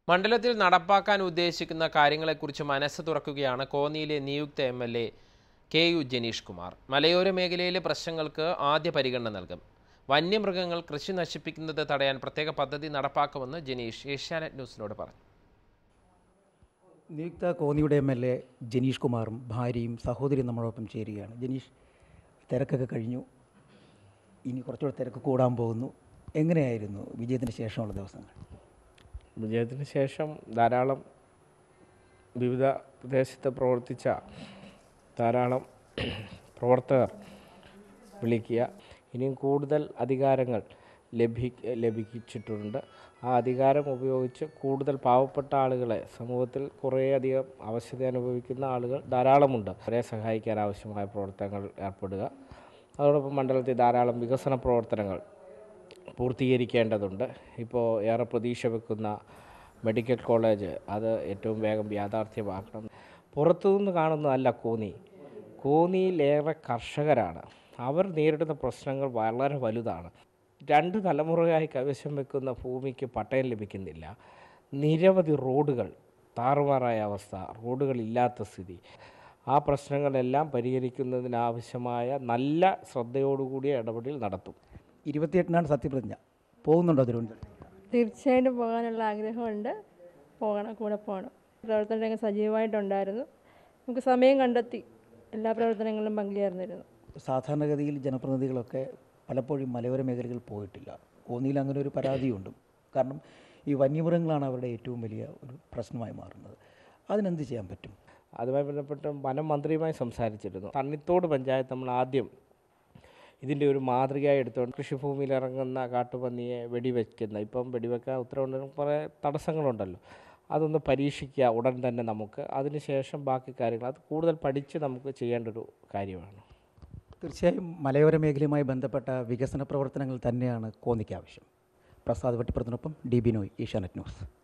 മണ്ഡലത്തിൽ നടപ്പാക്കാൻ ഉദ്ദേശിക്കുന്ന കാര്യങ്ങളെക്കുറിച്ച് മനസ്സ് തുറക്കുകയാണ് കോന്നിയിലെ നിയുക്ത M L A K U Janeesh Kumar മലയോര മേഖലയിലെ പ്രശ്നങ്ങൾക്ക് ആദ്യ പരിഗണന നൽകും വന്യമൃഗങ്ങൾ കൃഷി നശിപ്പിക്കുന്നത് തടയാൻ പ്രത്യേക പദ്ധതി നടപ്പാക്കുമെന്ന് ജനീഷ് ഏഷ്യാനെറ്റ് ന്യൂസിനോട് പറഞ്ഞു നിയുക്ത കോന്നിയുടെ എം എൽ എ ജനീഷ് കുമാറും ഭാര്യയും സഹോദരിയും നമ്മളോടൊപ്പം ചേരുകയാണ് ജനീഷ് തിരക്കൊക്കെ കഴിഞ്ഞു ഇനി കുറച്ചുകൂടെ തിരക്ക് കൂടാൻ പോകുന്നു എങ്ങനെയായിരുന്നു വിജയത്തിന് ശേഷമുള്ള ദിവസങ്ങൾ വിജയത്തിന് ശേഷം ധാരാളം വിവിധ പ്രദേശത്ത് പ്രവർത്തിച്ച ധാരാളം പ്രവർത്തകർ വിളിക്കുക ഇനിയും കൂടുതൽ അധികാരങ്ങൾ ലഭി ലഭിച്ചിട്ടുണ്ട് ആ അധികാരം ഉപയോഗിച്ച് കൂടുതൽ പാവപ്പെട്ട ആളുകളെ സമൂഹത്തിൽ കുറേയധികം അവശത അനുഭവിക്കുന്ന ആളുകൾ ധാരാളമുണ്ട് അവരെ സഹായിക്കാൻ ആവശ്യമായ പ്രവർത്തനങ്ങൾ ഏർപ്പെടുക അതോടൊപ്പം മണ്ഡലത്തിൽ ധാരാളം വികസന പ്രവർത്തനങ്ങൾ പൂർത്തീകരിക്കേണ്ടതുണ്ട് ഇപ്പോൾ ഏറെ പ്രതീക്ഷ വെക്കുന്ന മെഡിക്കൽ കോളേജ് അത് ഏറ്റവും വേഗം യാഥാർത്ഥ്യമാക്കണം പുറത്തുനിന്ന് കാണുന്നതല്ല കോന്നി കോന്നിയിലേറെ കർഷകരാണ് അവർ നേരിടുന്ന പ്രശ്നങ്ങൾ വളരെ വലുതാണ് രണ്ട് തലമുറയായി കൈവശം വെക്കുന്ന ഭൂമിക്ക് പട്ടയം ലഭിക്കുന്നില്ല നിരവധി റോഡുകൾ താറുമാറായ അവസ്ഥ റോഡുകളില്ലാത്ത സ്ഥിതി ആ പ്രശ്നങ്ങളെല്ലാം പരിഹരിക്കുന്നതിനാവശ്യമായ നല്ല ശ്രദ്ധയോടുകൂടിയ ഇടപെടൽ നടത്തും ഇരുപത്തിയെട്ടിനാണ് സത്യപ്രതിജ്ഞ പോകുന്നുണ്ടോ തിരുവനന്തപുരത്ത് തീർച്ചയായിട്ടും പോകാനുള്ള ആഗ്രഹമുണ്ട് പോകണം കൂടെ പോകണം പ്രവർത്തന രംഗം സജീവമായിട്ടുണ്ടായിരുന്നു നമുക്ക് സമയം കണ്ടെത്തി എല്ലാ പ്രവർത്തനങ്ങളിലും പങ്കുചേർന്നിരുന്നു സാധാരണഗതിയിൽ ജനപ്രതിനിധികളൊക്കെ പലപ്പോഴും മലയോര മേഖലകളിൽ പോയിട്ടില്ല കോന്നിയിൽ അങ്ങനെ ഒരു പരാതിയുണ്ട് കാരണം ഈ വന്യമൃഗങ്ങളാണ് അവരുടെ ഏറ്റവും വലിയ ഒരു പ്രശ്നമായി മാറുന്നത് അതിനെന്ത് ചെയ്യാൻ പറ്റും അതുമായി ബന്ധപ്പെട്ട് വനം മന്ത്രിയുമായി സംസാരിച്ചിരുന്നു തണ്ണിത്തോട് പഞ്ചായത്ത് നമ്മൾ ആദ്യം ഇതിൻ്റെ ഒരു മാതൃകയായി എടുത്തുകൊണ്ട് കൃഷിഭൂമിയിൽ ഇറങ്ങുന്ന കാട്ടുപന്നിയെ വെടിവെക്കുന്ന ഇപ്പം വെടിവെക്കാൻ ഉത്തരവുണ്ടെങ്കിൽ കുറേ തടസ്സങ്ങളുണ്ടല്ലോ അതൊന്ന് പരീക്ഷിക്കുക ഉടൻ തന്നെ നമുക്ക് അതിനുശേഷം ബാക്കി കാര്യങ്ങൾ അത് കൂടുതൽ പഠിച്ച് നമുക്ക് ചെയ്യേണ്ട ഒരു കാര്യമാണ് തീർച്ചയായും മലയോര മേഖലയുമായി ബന്ധപ്പെട്ട വികസന പ്രവർത്തനങ്ങൾ തന്നെയാണ് കോന്നിക്ക് ആവശ്യം പ്രസാദ് വെട്ടിപ്പുറത്തിനൊപ്പം D B Noy Asianet news